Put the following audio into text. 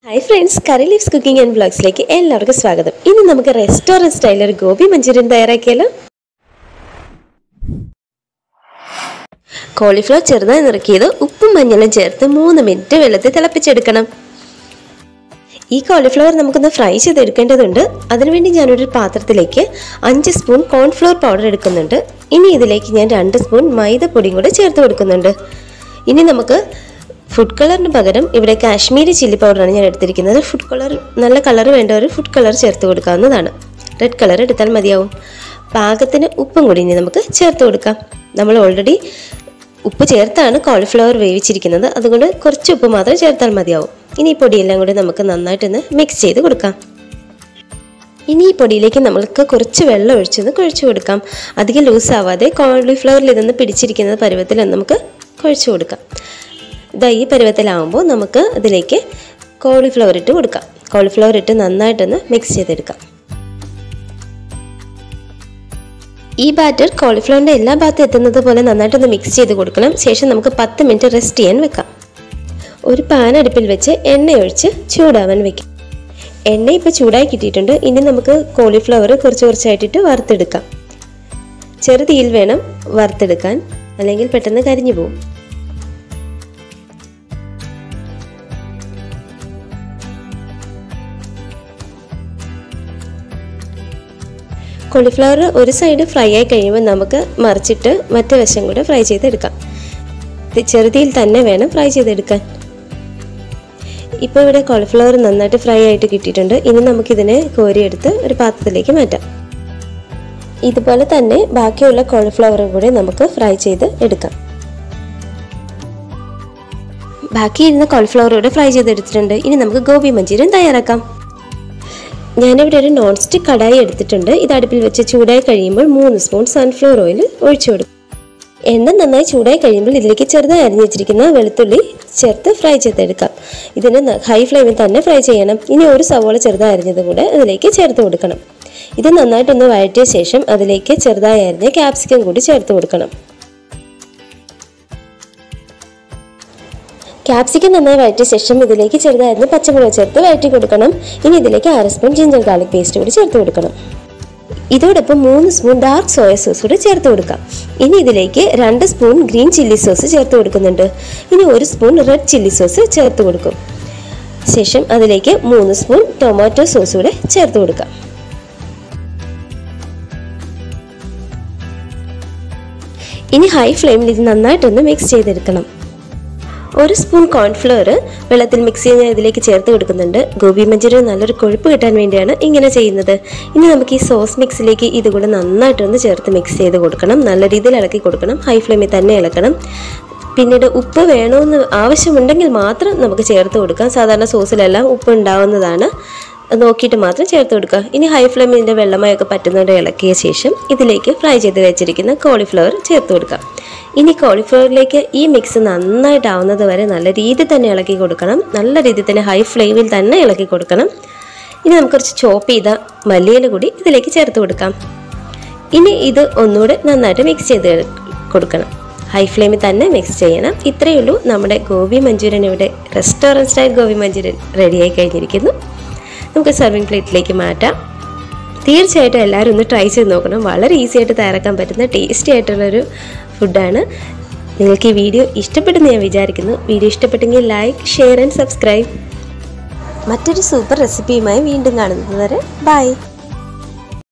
hi friends curry leaves cooking and വ്ളോഗ്സിലേക്ക് എല്ലാവർക്കും സ്വാഗതം ഇന്ന് നമുക്ക് റെസ്റ്റോറൻറ്റ് സ്റ്റൈൽ ഒരു ഗോപി മഞ്ചൂരിയൻ തയ്യാറാക്കിയാലോ കോളിഫ്ലവർ ചെറുതായി നിറക്കിയത് ഉപ്പും മഞ്ഞളും ചേർത്ത് മൂന്ന് മിനിറ്റ് വെള്ളത്തിൽ തിളപ്പിച്ചെടുക്കണം ഈ കോളിഫ്ലവർ നമുക്കൊന്ന് ഫ്രൈ ചെയ്തെടുക്കേണ്ടതുണ്ട് അതിനുവേണ്ടി ഞാനൊരു പാത്രത്തിലേക്ക് അഞ്ച് സ്പൂൺ കോൺഫ്ലവർ പൗഡർ എടുക്കുന്നുണ്ട് ഇനി ഇതിലേക്ക് ഞാൻ രണ്ട് സ്പൂൺ മൈദപ്പൊടിയും കൂടെ ചേർത്ത് കൊടുക്കുന്നുണ്ട് ഇനി നമുക്ക് ഫുഡ് കളറിന് പകരം ഇവിടെ കാശ്മീരി ചില്ലി പൗഡറാണ് ഞാൻ എടുത്തിരിക്കുന്നത് ഫുഡ് കളർ നല്ല കളർ വേണ്ടവർ ഫുഡ് കളർ ചേർത്ത് കൊടുക്കാവുന്നതാണ് റെഡ് കളർ എടുത്താൽ മതിയാവും പാകത്തിന് ഉപ്പും കൂടി ഇനി നമുക്ക് ചേർത്ത് കൊടുക്കാം നമ്മൾ ഓൾറെഡി ഉപ്പ് ചേർത്താണ് കോളിഫ്ലവർ വേവിച്ചിരിക്കുന്നത് അതുകൊണ്ട് കുറച്ച് ഉപ്പ് മാത്രം ചേർത്താൽ മതിയാവും ഇനി ഈ പൊടിയെല്ലാം കൂടി നമുക്ക് നന്നായിട്ടൊന്ന് മിക്സ് ചെയ്ത് കൊടുക്കാം ഇനി ഈ പൊടിയിലേക്ക് നമ്മൾക്ക് കുറച്ച് വെള്ളം ഒഴിച്ചൊന്ന് കുഴച്ച് കൊടുക്കാം അധികം ലൂസ് ആവാതെ കോളിഫ്ലവറിൽ ഇതൊന്ന് പിടിച്ചിരിക്കുന്ന പരുവത്തിൽ നമുക്ക് കുഴച്ച് കൊടുക്കാം ഇതാ ഈ പരുവത്തിലാവുമ്പോൾ നമുക്ക് ഇതിലേക്ക് കോളിഫ്ലവർ ഇട്ട് കൊടുക്കാം കോളിഫ്ലവർ ഇട്ട് നന്നായിട്ടൊന്ന് മിക്സ് ചെയ്തെടുക്കാം ഈ ബാറ്റർ കോളിഫ്ലവറിൻ്റെ എല്ലാ ഭാഗത്തും എത്തുന്നത് പോലെ നന്നായിട്ടൊന്ന് മിക്സ് ചെയ്ത് കൊടുക്കണം ശേഷം നമുക്ക് പത്ത് മിനിറ്റ് റെസ്റ്റ് ചെയ്യാൻ വെക്കാം ഒരു പാൻ അടുപ്പിൽ വെച്ച് എണ്ണ ഒഴിച്ച് ചൂടാവാൻ വെക്കാം എണ്ണ ഇപ്പോൾ ചൂടായി കിട്ടിയിട്ടുണ്ട് ഇനി നമുക്ക് കോളിഫ്ലവർ കുറച്ച് കുറച്ചായിട്ടിട്ട് വറുത്തെടുക്കാം ചെറുതീയിൽ വേണം വറുത്തെടുക്കാൻ അല്ലെങ്കിൽ പെട്ടെന്ന് കരിഞ്ഞു പോകും കോളിഫ്ലവർ ഒരു സൈഡ് ഫ്രൈ ആയി കഴിയുമ്പോൾ നമുക്ക് മറിച്ചിട്ട് മറ്റേ വശം കൂടെ ഫ്രൈ ചെയ്തെടുക്കാം ചെറുതിയിൽ തന്നെ വേണം ഫ്രൈ ചെയ്തെടുക്കാൻ ഇപ്പോൾ ഇവിടെ കോളിഫ്ലവർ നന്നായിട്ട് ഫ്രൈ ആയിട്ട് കിട്ടിയിട്ടുണ്ട് ഇനി നമുക്കിതിനെ കോരിയെടുത്ത് ഒരു പാത്രത്തിലേക്ക് മാറ്റാം ഇതുപോലെ തന്നെ ബാക്കിയുള്ള കോളിഫ്ലവറും കൂടെ നമുക്ക് ഫ്രൈ ചെയ്ത് എടുക്കാം ബാക്കി ഇരുന്ന കോളിഫ്ലവർ കൂടെ ഫ്രൈ ചെയ്തെടുത്തിട്ടുണ്ട് ഇനി നമുക്ക് ഗോബി മഞ്ചൂരിയൻ തയ്യാറാക്കാം ഞാനിവിടെ ഒരു നോൺ സ്റ്റിക്ക് കടായി എടുത്തിട്ടുണ്ട് ഇത് അടുപ്പിൽ വെച്ച് ചൂടായി കഴിയുമ്പോൾ മൂന്ന് സ്പൂൺ സൺഫ്ലവർ ഓയിൽ ഒഴിച്ചു കൊടുക്കും എണ്ണ നന്നായി ചൂടായി കഴിയുമ്പോൾ ഇതിലേക്ക് ചെറുതായി അരിഞ്ഞു വെച്ചിരിക്കുന്ന വെളുത്തുള്ളി ചേർത്ത് ഫ്രൈ ചെയ്തെടുക്കാം ഇതിന് ഹൈ ഫ്ലെയിമിൽ തന്നെ ഫ്രൈ ചെയ്യണം ഇനി ഒരു സവോള ചെറുതായി അരിഞ്ഞത് കൂടെ അതിലേക്ക് ചേർത്ത് കൊടുക്കണം ഇത് നന്നായിട്ടൊന്ന് വഴറ്റിയ ശേഷം അതിലേക്ക് ചെറുതായി അരിഞ്ഞ ക്യാപ്സിക്കം കൂടി ചേർത്ത് കൊടുക്കണം ക്യാപ്സിക്കം നന്നായി വഴറ്റിയ ശേഷം ഇതിലേക്ക് ചെറുതായിരുന്നു പച്ചമുളക് ചേർത്ത് വഴറ്റി കൊടുക്കണം ഇനി ഇതിലേക്ക് അര സ്പൂൺ ജിഞ്ചർ ഗാർലിക് പേസ്റ്റ് കൂടി ചേർത്ത് കൊടുക്കണം ഇതോടൊപ്പം മൂന്ന് സ്പൂൺ ഡാർക്ക് സോയ സോസ് കൂടി ചേർത്ത് കൊടുക്കാം ഇനി ഇതിലേക്ക് രണ്ട് സ്പൂൺ ഗ്രീൻ ചില്ലി സോസ് ചേർത്ത് കൊടുക്കുന്നുണ്ട് ഇനി ഒരു സ്പൂൺ റെഡ് ചില്ലി സോസ് ചേർത്ത് കൊടുക്കും ശേഷം അതിലേക്ക് മൂന്ന് സ്പൂൺ ടൊമാറ്റോ സോസ് കൂടെ ചേർത്ത് കൊടുക്കാം ഇനി ഹൈ ഫ്ലെയിമിൽ ഇത് നന്നായിട്ടൊന്ന് മിക്സ് ചെയ്തെടുക്കണം ഒരു സ്പൂൺ കോൺഫ്ലവർ വെള്ളത്തിൽ മിക്സ് ചെയ്ത് ഇതിലേക്ക് ചേർത്ത് കൊടുക്കുന്നുണ്ട് ഗോബി മഞ്ചൂരിയൻ നല്ലൊരു കൊഴുപ്പ് കിട്ടാൻ വേണ്ടിയാണ് ഇങ്ങനെ ചെയ്യുന്നത് ഇനി നമുക്ക് ഈ സോസ് മിക്സിലേക്ക് ഇതുകൂടെ നന്നായിട്ടൊന്ന് ചേർത്ത് മിക്സ് ചെയ്ത് കൊടുക്കണം നല്ല രീതിയിൽ ഇളക്കി കൊടുക്കണം ഹൈ ഫ്ലെയിമിൽ തന്നെ ഇളക്കണം പിന്നീട് ഉപ്പ് വേണമെന്ന് ആവശ്യമുണ്ടെങ്കിൽ മാത്രം നമുക്ക് ചേർത്ത് കൊടുക്കാം സാധാരണ സോസിലെല്ലാം ഉപ്പ് ഉണ്ടാവുന്നതാണ് നോക്കിയിട്ട് മാത്രം ചേർത്ത് കൊടുക്കുക ഇനി ഹൈ ഫ്ലെയിമിൽ ഇതിൻ്റെ വെള്ളമയൊക്കെ പറ്റുന്നവരെ ഇളക്കിയ ശേഷം ഇതിലേക്ക് ഫ്രൈ ചെയ്ത് വെച്ചിരിക്കുന്ന കോളിഫ്ലവർ ചേർത്ത് കൊടുക്കാം ഇനി കോളിഫ്ലവറിലേക്ക് ഈ മിക്സ് നന്നായിട്ടാവുന്നത് വരെ നല്ല രീതിയിൽ തന്നെ ഇളക്കി കൊടുക്കണം നല്ല രീതിയിൽ തന്നെ ഹൈ ഫ്ലെയിമിൽ തന്നെ ഇളക്കി കൊടുക്കണം ഇനി നമുക്ക് കുറച്ച് ചോപ്പ് ചെയ്ത മല്ലിയില കൂടി ഇതിലേക്ക് ചേർത്ത് കൊടുക്കാം ഇനി ഇത് ഒന്നുകൂടെ നന്നായിട്ട് മിക്സ് ചെയ്ത് കൊടുക്കണം ഹൈ ഫ്ലെയിമിൽ തന്നെ മിക്സ് ചെയ്യണം ഇത്രയേ ഉള്ളൂ നമ്മുടെ ഗോബി മഞ്ചൂരിയൻ ഇവിടെ റെസ്റ്റോറൻറ്റ് സ്റ്റൈൽ ഗോബി മഞ്ചൂരിയൻ റെഡിയായി കഴിഞ്ഞിരിക്കുന്നു നമുക്ക് സർവിങ് പ്ലേറ്റിലേക്ക് മാറ്റാം തീർച്ചയായിട്ടും എല്ലാവരും ഒന്ന് ട്രൈ ചെയ്ത് നോക്കണം വളരെ ഈസി ആയിട്ട് തയ്യാറാക്കാൻ പറ്റുന്ന ടേസ്റ്റി ആയിട്ടുള്ളൊരു ഫുഡാണ് നിങ്ങൾക്ക് ഈ വീഡിയോ ഇഷ്ടപ്പെട്ടെന്ന് ഞാൻ വിചാരിക്കുന്നു വീഡിയോ ഇഷ്ടപ്പെട്ടെങ്കിൽ ലൈക്ക് ഷെയർ ആൻഡ് സബ്സ്ക്രൈബ് മറ്റൊരു സൂപ്പർ റെസിപ്പിയുമായി വീണ്ടും കാണുന്നത് വരെ ബൈ